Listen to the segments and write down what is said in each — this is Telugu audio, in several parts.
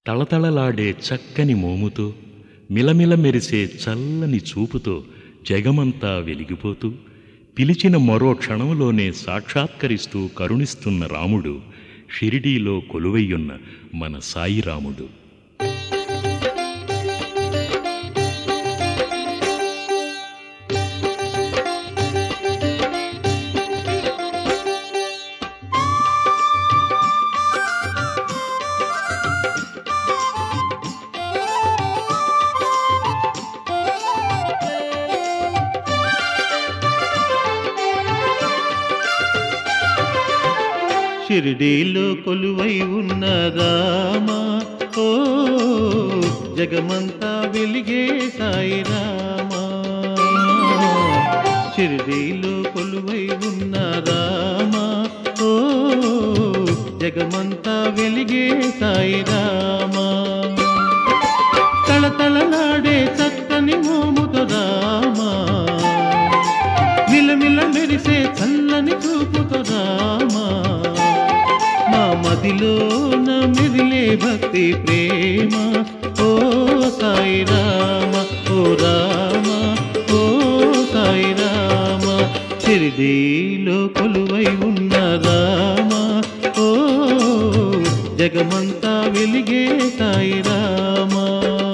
తళతళలాడే చక్కని మోముతో మిలమిల మెరిసే చల్లని చూపుతో జగమంతా వెలిగిపోతూ పిలిచిన మరో క్షణంలోనే సాక్షాత్కరిస్తూ కరుణిస్తున్న రాముడు షిరిడీలో కొలువయ్యున్న మన సాయి రాముడు షిరిడీలో కొలువై ఉన్న రామా ఓ జగమంతా వెలిగే సాయి రామా షిరిడీలో కొలువై ఉన్న రామా ఓ జగమంతా వెలిగే సాయి రామా తళతళలాడే చక్కని మోముతో రామా మిలమిల మెరిసే చల్లని చూపుతో రామా మా మదిలోన మెదిలే భక్తి ప్రేమ ఓ సాయి రామ ఓ రామ ఓ సాయి రామ షిరిడీలో కొలువై ఉన్న రామ ఓ జగమంతా వెలిగే సాయి రామా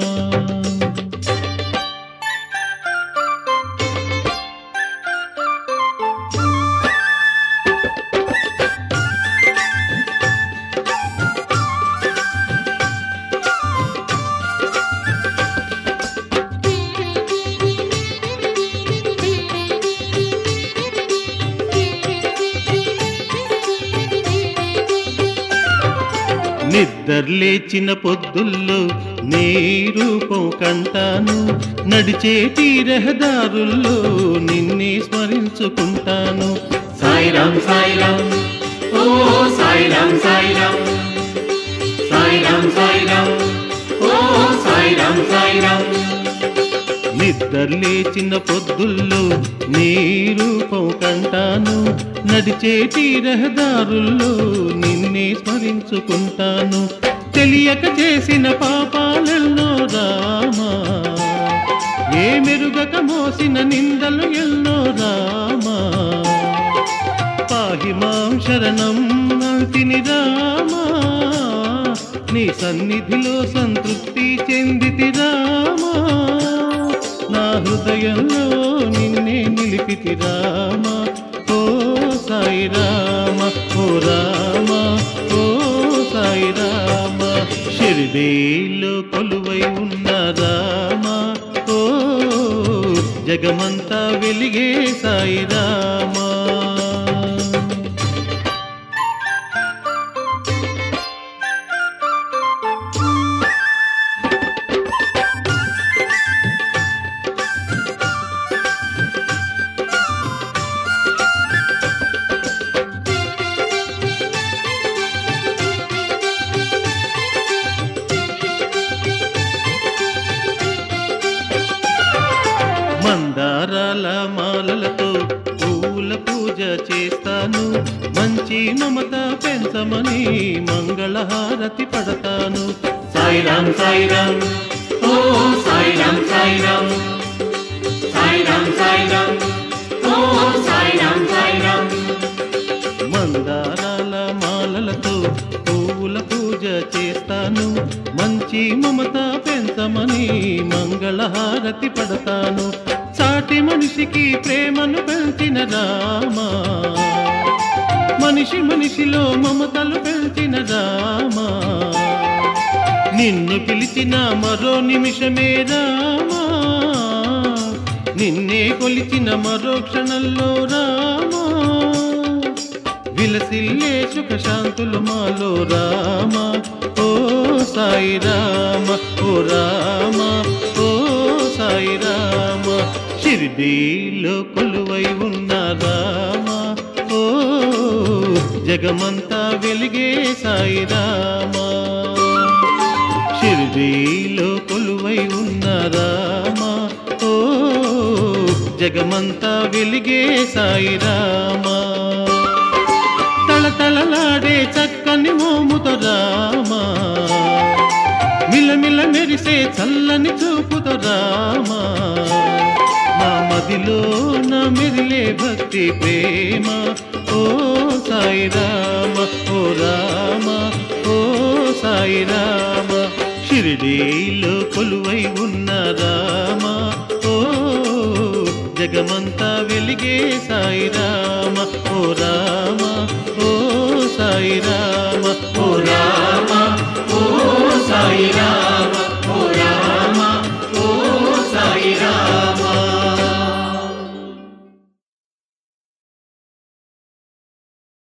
నిద్రలేచిన పొద్దుల్లో నీ రూపం కంటాను నడిచేటి రహదారుల్లో నిన్నే స్మరించుకుంటాను సాయిరామ్ సాయిరామ్ ఓ సాయిరామ్ సాయిరామ్ సాయిరామ్ సాయిరామ్ ఓ సాయిరామ్ సాయిరామ్ నిద్రలేచిన పొద్దుల్లో నీ రూపం కంటాను నడిచేటి రహదారుల్లో నిన్నే స్మరించుకుంటాను తెలియక చేసిన పాపాలెన్నో రామా ఏ మెరుగక మోసిన నిందలు ఎన్నో రామా పాహి మాం శరణం అంతిని రామా నీ సన్నిధిలో సంతృప్తి చెందితి రామా నా హృదయంలో నిన్నే నిలిపితి రామా ఓ సాయి రామ ఓ రామ ఓ సాయి రామ షిరిడీలో కొలువై ఉన్న రామా ఓ జగమంతా వెలిగే సాయి రామా మందారాల మాలలతో పూల పూజ చేస్తాను మంచి మమత పెంచమని మంగళహారతి పడతాను సాయిరామ్ సాయిరామ్ ఓ సాయిరామ్ సాయిరామ్ సాయిరామ్ సాయిరామ్ ఓ సాయిరామ్ సాయిరామ్ మందారాల మాలలతో పూల పూజ చేస్తాను మంచి మమత పెంచమని మంగళహారతి పడతాను సాటి మనిషికి ప్రేమను పెంచిన రామా మనిషి మనిషిలో మమతలు పెంచిన రామా నిన్ను పిలిచిన మరో నిమిషమే రామా నిన్నే కొలిచిన మరో క్షణంలో రామా విలసిల్లే సుఖ శాంతులు మాలో రామ ఓ సాయి రామ ఓ రామ ఓ సాయి రామ షిరిడీలో కొలువై ఉన్న రామ ఓ జగమంతా వెలిగే సాయి రామ షిరిడీలో కొలువై ఉన్న రామ ఓ జగమంతా వెలిగే సాయి రామ తళతళలాడే చక్కని మోముతో రామా మిలమిల మెరిసే చల్లని చూపుతో రామా నా మదిలో నా మెదిలే భక్తి ప్రేమ ఓ సాయి రామ ఓ రామ ఓ సాయి రామ షిరిడీలో కొలువై ఉన్న రామ ఓ జగమంతా వెలిగే సాయి రామ